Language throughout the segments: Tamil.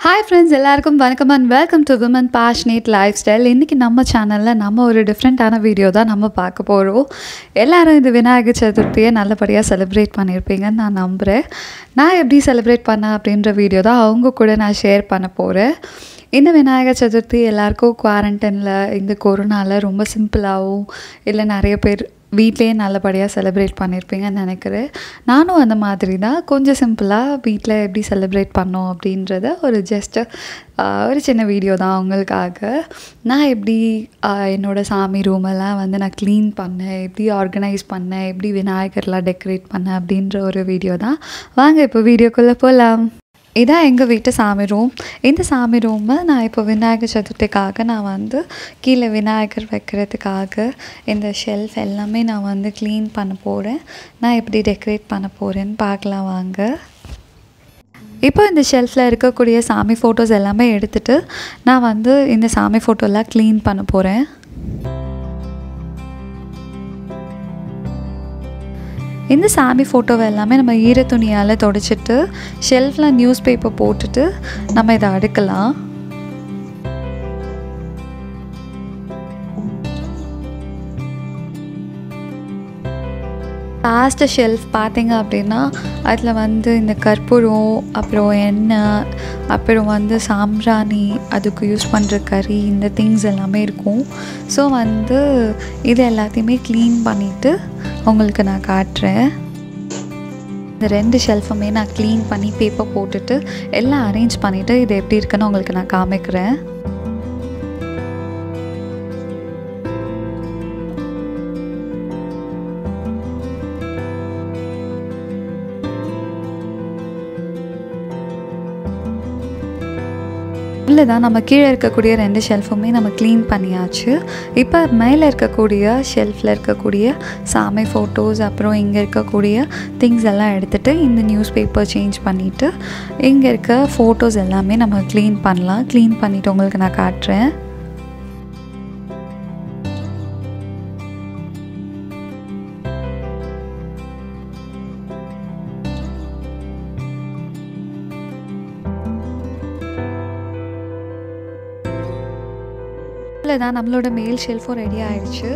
ஹாய் ஃப்ரெண்ட்ஸ் எல்லாருக்கும் வணக்கம் and welcome to women passionate life style இன்றைக்கி நம்ம சேனலில் நம்ம ஒரு டிஃப்ரெண்ட்டான வீடியோ தான் நம்ம பார்க்க போகிறோம் எல்லாரும் இந்த விநாயகர் சதுர்த்தியை நல்லபடியாக செலிப்ரேட் பண்ணியிருப்பீங்கன்னு நான் நம்புகிறேன் நான் எப்படி செலிப்ரேட் பண்ணேன் அப்படின்ற வீடியோ தான் அவங்க கூட நான் ஷேர் பண்ண போகிறேன் இந்த விநாயகர் சதுர்த்தி எல்லாருக்கும் குவாரண்டைனில் இந்த கொரோனாவில் ரொம்ப சிம்பிளாகவும் இல்லை நிறைய பேர் வீட்லேயே நல்லபடியாக செலிப்ரேட் பண்ணியிருப்பீங்கன்னு நினைக்கிறேன் நானும் அந்த மாதிரி தான் கொஞ்சம் சிம்பிளாக வீட்டில் எப்படி செலிப்ரேட் பண்ணோம் அப்படின்றத ஒரு ஜஸ்ட்டு ஒரு சின்ன வீடியோ தான் அவங்களுக்காக நான் எப்படி ஆஹ், என்னோட சாமி ரூமெல்லாம் வந்து நான் க்ளீன் பண்ணேன் எப்படி ஆர்கனைஸ் பண்ணேன் எப்படி விநாயகர்லாம் டெக்கரேட் பண்ணேன் அப்படின்ற ஒரு வீடியோ தான் வாங்க இப்போ வீடியோக்குள்ளே போகலாம் இதான் எங்கள் வீட்டு சாமி ரூம் இந்த சாமி ரூமை நான் இப்போ விநாயகர் சதுர்த்திக்காக நான் வந்து கீழே விநாயகர் வைக்கிறதுக்காக இந்த ஷெல்ஃப் எல்லாமே நான் வந்து க்ளீன் பண்ண போகிறேன் நான் எப்படி டெக்கரேட் பண்ண போகிறேன்னு பார்க்கலாம் வாங்க இப்போ இந்த ஷெல்ஃபில் இருக்கக்கூடிய சாமி ஃபோட்டோஸ் எல்லாமே எடுத்துகிட்டு நான் வந்து இந்த சாமி ஃபோட்டோலாம் க்ளீன் பண்ண போகிறேன் இந்த சாமி ஃபோட்டோவை எல்லாமே நம்ம ஈர துணியால் தொடச்சிட்டு ஷெல்ஃபில் நியூஸ் பேப்பர் போட்டுட்டு நம்ம இதை அடுக்கலாம் லாஸ்ட்டு ஷெல்ஃப் பார்த்தீங்க அப்படின்னா அதில் வந்து இந்த கற்பூரம் அப்புறம் எண்ணெய் அப்புறம் வந்து சாம்பிராணி அதுக்கு யூஸ் பண்ணுற கறி இந்த திங்ஸ் எல்லாமே இருக்கும் ஸோ வந்து இது எல்லாத்தையுமே க்ளீன் பண்ணிவிட்டு உங்களுக்கு நான் காட்டுறேன் இந்த ரெண்டு ஷெல்ஃபுமே நான் க்ளீன் பண்ணி பேப்பர் போட்டுட்டு எல்லாம் அரேஞ்ச் பண்ணிவிட்டு இது எப்படி இருக்குன்னு உங்களுக்கு நான் காமிக்கிறேன் இல்லை தான் நம்ம கீழே இருக்கக்கூடிய ரெண்டு ஷெல்ஃபுமே நம்ம க்ளீன் பண்ணியாச்சு இப்போ மேலே இருக்கக்கூடிய ஷெல்ஃபில் இருக்கக்கூடிய சாமி ஃபோட்டோஸ் அப்புறம் இங்கே இருக்கக்கூடிய திங்ஸ் எல்லாம் எடுத்துகிட்டு இந்த நியூஸ் பேப்பர் சேஞ்ச் பண்ணிவிட்டு இங்கே இருக்க ஃபோட்டோஸ் எல்லாமே நம்ம க்ளீன் பண்ணலாம் க்ளீன் பண்ணிவிட்டு உங்களுக்கு நான் காட்டுறேன் தான் நம்மளோட மேல் ஷெல்ஃபும் ரெடி ஆயிடுச்சு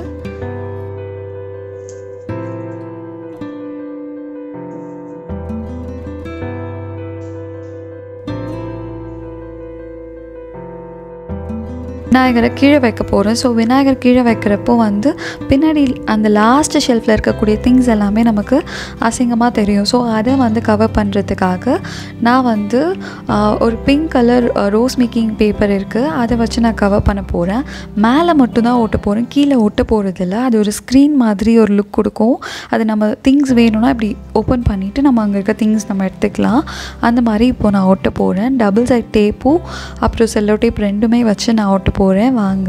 விநாயகரை கீழே வைக்க போகிறோம் ஸோ விநாயகர் கீழே வைக்கிறப்போ வந்து பின்னாடி அந்த லாஸ்ட் ஷெல்ஃபில் இருக்கக்கூடிய திங்ஸ் எல்லாமே நமக்கு அசிங்கமாக தெரியும் ஸோ அதை வந்து கவர் பண்ணுறதுக்காக நான் வந்து ஆஹ், ஒரு pink colour rose making paper இருக்குது அதை வச்சு நான் கவர் பண்ண போகிறேன் மேலே மட்டும்தான் ஒட்ட போகிறேன் கீழே ஒட்ட போகிறதில்ல அது ஒரு ஸ்க்ரீன் மாதிரி ஒரு லுக் கொடுக்கும் அது நம்ம திங்ஸ் வேணும்னா இப்படி ஓப்பன் பண்ணிவிட்டு நம்ம அங்கே இருக்க திங்ஸ் நம்ம எடுத்துக்கலாம் அந்த மாதிரி இப்போது நான் ஒட்ட போகிறேன் டபுள் சைட் டேப்பும் அப்புறம் செல்லோ டேப் ரெண்டுமே வச்சு நான் ஒட்ட போகிறேன் வாங்க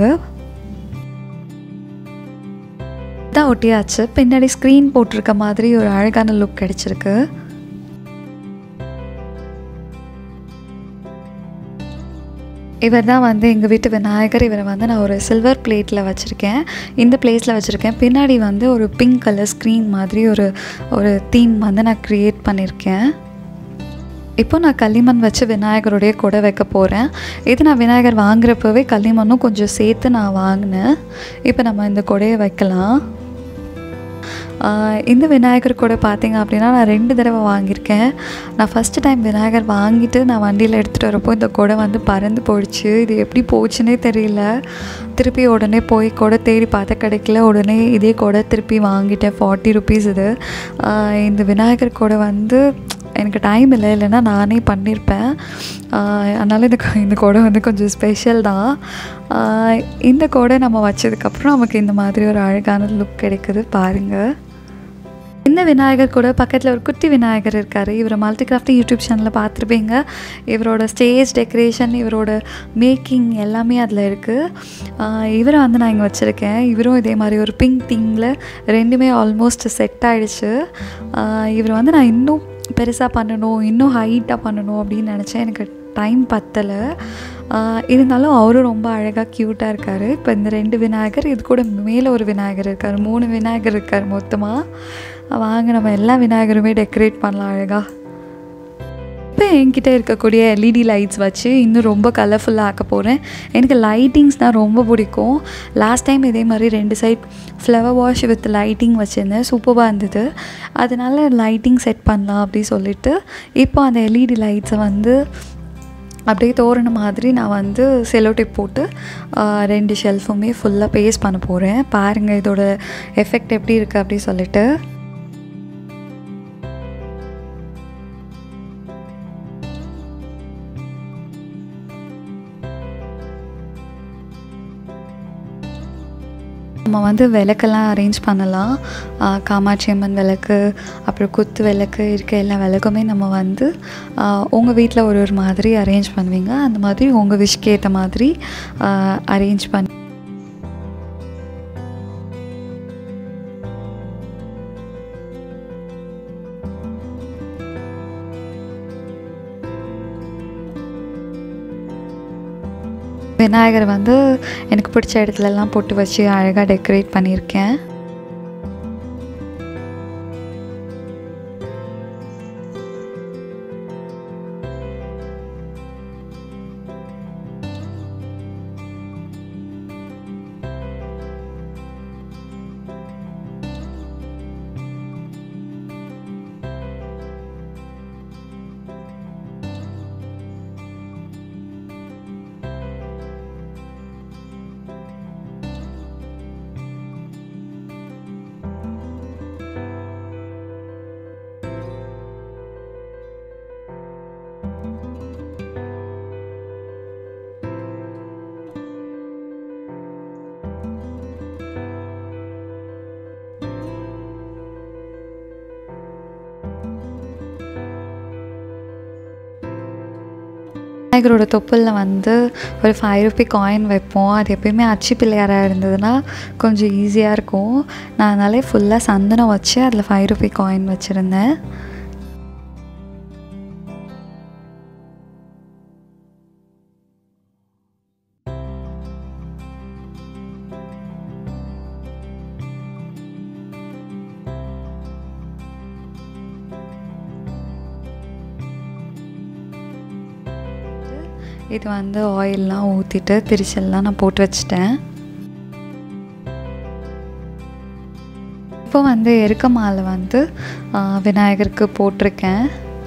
தான் ஒட்டியாச்சு பின்னாடி ஸ்க்ரீன் போட்டிருக்க மாதிரி ஒரு அழகான லுக் கிடச்சிருக்கு இவர் தான் வந்து எங்கள் வீட்டு விநாயகர் இவரை வந்து நான் ஒரு சில்வர் பிளேட்டில் வச்சுருக்கேன் இந்த பிளேஸில் வச்சுருக்கேன் பின்னாடி வந்து ஒரு பிங்க் கலர் ஸ்க்ரீன் மாதிரி ஒரு ஒரு தீம் வந்து நான் க்ரியேட் பண்ணியிருக்கேன் இப்போ நான் களிமண் வச்சு விநாயகருடைய கொடை வைக்க போகிறேன் இது நான் விநாயகர் வாங்குறப்பவே களிமண்ணும் கொஞ்சம் சேர்த்து நான் வாங்கினேன் இப்போ நம்ம இந்த கொடையை வைக்கலாம் ஆஹ் இந்த விநாயகர் கூட பார்த்தீங்க அப்படின்னா நான் ரெண்டு தடவை வாங்கியிருக்கேன் நான் ஃபஸ்ட்டு டைம் விநாயகர் வாங்கிட்டு நான் வண்டியில் எடுத்துகிட்டு வரப்போ இந்த கொடை வந்து பறந்து போயிடுச்சு இது எப்படி போச்சுன்னே தெரியல திருப்பி உடனே போய் கொடை தேடி பார்த்த கிடைக்கல உடனே இதே கொடை திருப்பி வாங்கிட்டேன் ஃபார்ட்டி ருபீஸ் இது ஆஹ் இந்த விநாயகர் கொடை வந்து எனக்கு டைம் இல்லை இல்லைன்னா நானே பண்ணியிருப்பேன் ஆஹ் அதனால இந்த கொ- இந்த கொடை வந்து கொஞ்சம் ஸ்பெஷல் தான் ஆஹ் இந்த கொடை நம்ம வச்சதுக்கப்புறம் நமக்கு இந்த மாதிரி ஒரு அழகான லுக் கிடைக்குது பாருங்கள் இந்த விநாயகர் கூட பக்கத்தில் ஒரு குட்டி விநாயகர் இருக்கார் இவரை மல்டி கிராஃப்ட் யூடியூப் சேனலில் பார்த்துருப்பீங்க இவரோட ஸ்டேஜ் டெக்கரேஷன் இவரோட மேக்கிங் எல்லாமே அதில் இருக்குது இவரை வந்து நான் இங்கே வச்சுருக்கேன் இவரும் இதே மாதிரி ஒரு பிங்க் தீமில் ரெண்டுமே ஆல்மோஸ்ட் செட் ஆகிடுச்சு இவர் வந்து நான் இன்னும் பெருசாக பண்ணணும் இன்னும் ஹைட்டாக பண்ணணும் அப்படின்னு நினச்சேன் எனக்கு டைம் பத்தலை ஆஹ் இருந்தாலும் அவரும் ரொம்ப அழகாக க்யூட்டாக இருக்கார் இப்போ இந்த ரெண்டு விநாயகர் இது கூட மேலே ஒரு விநாயகர் இருக்கார் மூணு விநாயகர் இருக்கார் மொத்தமாக வாங்க நம்ம எல்லா விநாயகருமே டெக்கரேட் பண்ணலாம் அழகாக இப்போ என்கிட்ட இருக்கக்கூடிய எல்இடி லைட்ஸ் வச்சு இன்னும் ரொம்ப கலர்ஃபுல்லாக ஆக்க போகிறேன் எனக்கு லைட்டிங்ஸ்னால் ரொம்ப பிடிக்கும் லாஸ்ட் டைம் இதே மாதிரி ரெண்டு side flower vase with lighting வச்சுருந்தேன் சூப்பராக இருந்தது அதனால லைட்டிங் செட் பண்ணலாம் அப்படி சொல்லிட்டு இப்போ அந்த எல்இடி லைட்ஸை வந்து அப்படியே தோரண மாதிரி நான் வந்து செலோ டேப் போட்டு ஆஹ், ரெண்டு ஷெல்ஃபுமே ஃபுல்லாக பேஸ்ட் பண்ண போகிறேன் பாருங்கள் இதோட எஃபெக்ட் எப்படி இருக்குது அப்படி சொல்லிட்டு நம்ம வந்து விளக்கெல்லாம் அரேஞ்ச் பண்ணலாம் ஆஹ் காமாட்சி அம்மன் விளக்கு அப்புறம் குத்து விளக்கு இருக்க எல்லா விளக்குமே நம்ம வந்து உங்கள் வீட்டில் ஒரு ஒரு மாதிரி அரேஞ்ச் பண்ணுவீங்க அந்த மாதிரி உங்கள் விஷக்கு ஏற்ற மாதிரி அரேஞ்ச் பண்ணி விநாயகர் வந்து எனக்கு பிடிச்ச இடத்துலலாம் போட்டு வச்சு அழகாக டெக்கரேட் பண்ணியிருக்கேன் விநாயகரோட தொப்புளில் வந்து ஒரு ஃபைவ் ருபி காயின் வைப்போம் அது எப்பயுமே அச்சு பிள்ளையாராக இருந்ததுன்னா கொஞ்சம் ஈஸியாக இருக்கும் நான் அதனாலே ஃபுல்லாக சந்தனம் வச்சு அதில் ஃபைவ் ருபி காயின் வச்சுருந்தேன் இது வந்து ஆயிலெலாம் ஊற்றிட்டு திரிச்சல்லாம் நான் போட்டு வச்சிட்டேன் இப்போ வந்து எருக்க மாலை வந்து ஆ, விநாயகருக்கு போட்டிருக்கேன்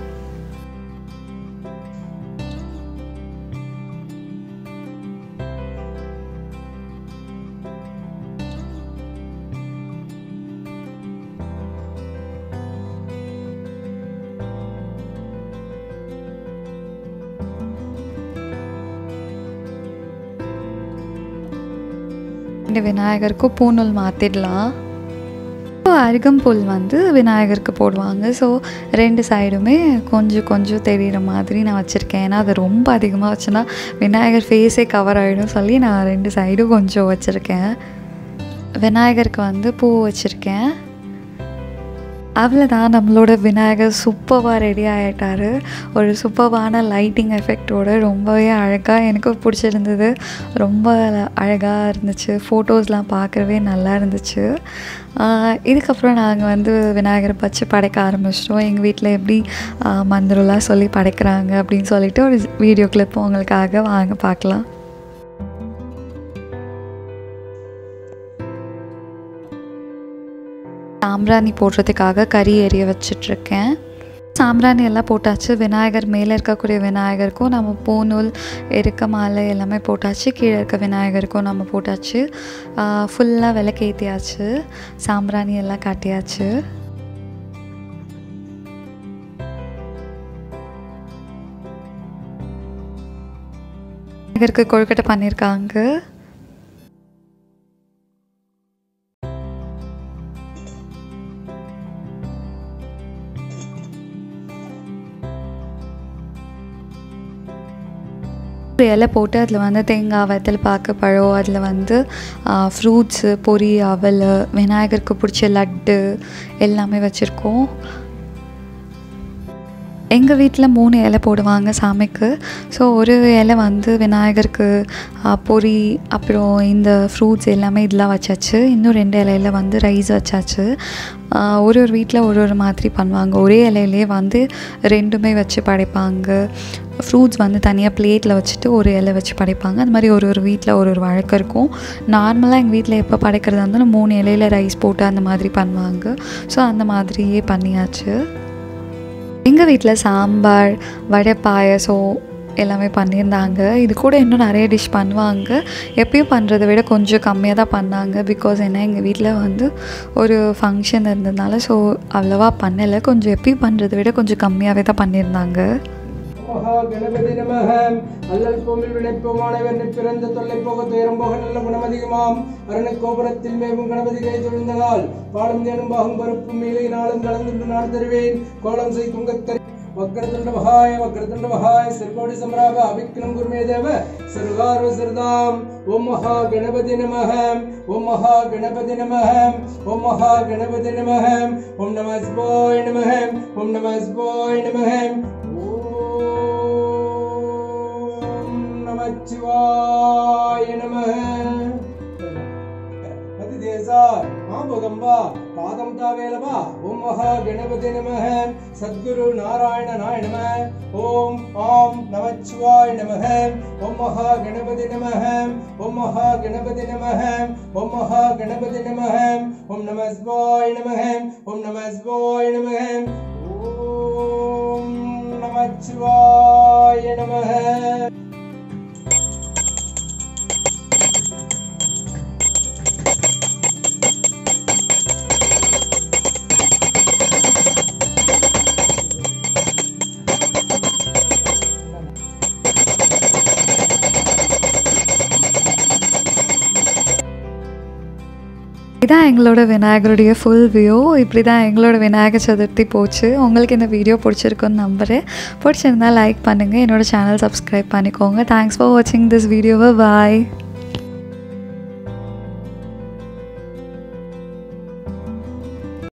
இந்த விநாயகருக்கும் பூநூல் மாற்றிடலாம் இப்போ அருகம்புல் வந்து விநாயகருக்கு போடுவாங்க ஸோ ரெண்டு சைடுமே கொஞ்சம் கொஞ்சம் தெரிகிற மாதிரி நான் வச்சுருக்கேன் ஏன்னா அது ரொம்ப அதிகமாக வச்சுன்னா விநாயகர் ஃபேஸே கவர் ஆகிடும் சொல்லி நான் ரெண்டு சைடும் கொஞ்சம் வச்சுருக்கேன் விநாயகருக்கு வந்து பூ வச்சுருக்கேன் அவ்வளோதான் நம்மளோட விநாயகர் சூப்பராக ரெடி ஆகிட்டாரு ஒரு சூப்பர்வான லைட்டிங் எஃபெக்டோட ரொம்பவே அழகாக எனக்கு பிடிச்சிருந்தது ரொம்ப அழகாக இருந்துச்சு ஃபோட்டோஸ்லாம் பார்க்கவே நல்லா இருந்துச்சு ஆஹ் இதுக்கப்புறம் நாங்கள் வந்து விநாயகரை வச்சு படைக்க ஆரம்பிச்சிட்டோம் எங்கள் வீட்டில் எப்படி ஆஹ் மந்திரம்லாம் சொல்லி படைக்கிறாங்க அப்படின்னு சொல்லிட்டு ஒரு வீடியோ கிளிப் உங்களுக்காக வாங்க பார்க்கலாம் சாம்பிராணி போடுறதுக்காக கறி எரிய வச்சிட்ருக்கேன் சாம்பிராணி எல்லாம் போட்டாச்சு விநாயகர் மேலே இருக்கக்கூடிய விநாயகருக்கும் நம்ம பூநூல் எருக்க மாலை எல்லாமே போட்டாச்சு கீழே இருக்க விநாயகருக்கும் நம்ம போட்டாச்சு ஃபுல்லாக விளக்கேற்றியாச்சு சாம்பிராணி எல்லாம் காட்டியாச்சு விநாயகருக்கு கொழுக்கட்டை பண்ணியிருக்காங்க ஒரு இலை போட்டு அதில் வந்து தேங்காய் வெத்தல் பாக்கு பழம் அதில் வந்து ஃப்ரூட்ஸு பொரி அவல் விநாயகருக்கு பிடிச்ச லட்டு எல்லாமே வச்சுருக்கோம் எங்கள் வீட்டில் மூணு இலை போடுவாங்க சாமிக்கு ஸோ ஒரு இலை வந்து விநாயகருக்கு ஆ, பொரி அப்புறம் இந்த ஃப்ரூட்ஸ் எல்லாமே இதெல்லாம் வச்சாச்சு இன்னும் ரெண்டு இலையில வந்து ரைஸ் வச்சாச்சு ஆ, ஒரு ஒரு வீட்டில் ஒரு ஒரு மாதிரி பண்ணுவாங்க ஒரே இலையிலே வந்து ரெண்டுமே வச்சு படைப்பாங்க ஃப்ரூட்ஸ் வந்து தனியாக பிளேட்டில் வச்சுட்டு ஒரு இலை வச்சு படைப்பாங்க அந்த மாதிரி ஒரு ஒரு வீட்டில் ஒரு ஒரு வழக்கம் இருக்கும் நார்மலாக எங்கள் வீட்டில் எப்போ படைக்கிறதா இருந்தாலும் மூணு இலையில ரைஸ் போட்டு அந்த மாதிரி பண்ணுவாங்க ஸோ அந்த மாதிரியே பண்ணியாச்சு எங்கள் வீட்டில் சாம்பார் வடை பாயசம் எல்லாமே பண்ணியிருந்தாங்க இது கூட இன்னும் நிறைய டிஷ் பண்ணுவாங்க எப்பயும் பண்ணுறதை விட கொஞ்சம் கம்மியாக தான் பண்ணாங்க பிகாஸ் என்ன எங்கள் வீட்டில் வந்து ஒரு ஃபங்க்ஷன் இருந்ததுனால ஸோ அவ்வளோவா பண்ணலை கொஞ்சம் எப்பயும் பண்ணுறதை விட கொஞ்சம் கம்மியாகவே தான் பண்ணியிருந்தாங்க மகா கணபதி நமக அல்லல் கோவில் விளைப்போமானவன் பிறந்த தொல்லை போக துயரம் போக நல்ல குணமதிகமாம் அரண கோபுரத்தில் மேவும் கணபதி கை தொழுந்தனால் பாலும் தேனும் பாகும் பருப்பும் மீலை நாளும் கலந்து நான் தருவேன் கோலம் செய் குங்கத்தரி வக்ரதுண்ட மகாய வக்ரதுண்ட மகாய சிறுகோடி சம்ராப அவிக்ரம் குருமே தேவ சிறுகார்வ சிறுதாம் ஓம் மகா கணபதி நமக ஓம் மகா கணபதி நமக ஓம் மகா கணபதி நமக ஓம் நம சிவாய நமக ஓம் நம சிவாய நமக ஓம் நமச்சிவாய நமः அதிதேசா மாபுகம்பா பாதம் தாவேலவா ஓம் மகா கணபதி நமः சத்குரு நாராயண நாய நம ஓம் ஆம் நமச்சிவாய நமः ஓம் மகா கணபதி நமः ஓம் மகா கணபதி நமः ஓம் மகா கணபதி நமः ஓம் நம சிவாய நமः ஓம் நம சிவாய நமः ஓம் நமச்சிவாய நமः இதான் எங்களோட விநாயகருடைய ஃபுல் வியூ இப்படி தான் எங்களோட விநாயகர் சதுர்த்தி போச்சு உங்களுக்கு இந்த வீடியோ பிடிச்சிருக்குன்னு நம்புகிறேன் பிடிச்சிருந்தா லைக் பண்ணுங்கள் என்னோட சேனல் சப்ஸ்கிரைப் பண்ணிக்கோங்க தேங்க்ஸ் ஃபார் வாட்சிங் திஸ் வீடியோவை பாய்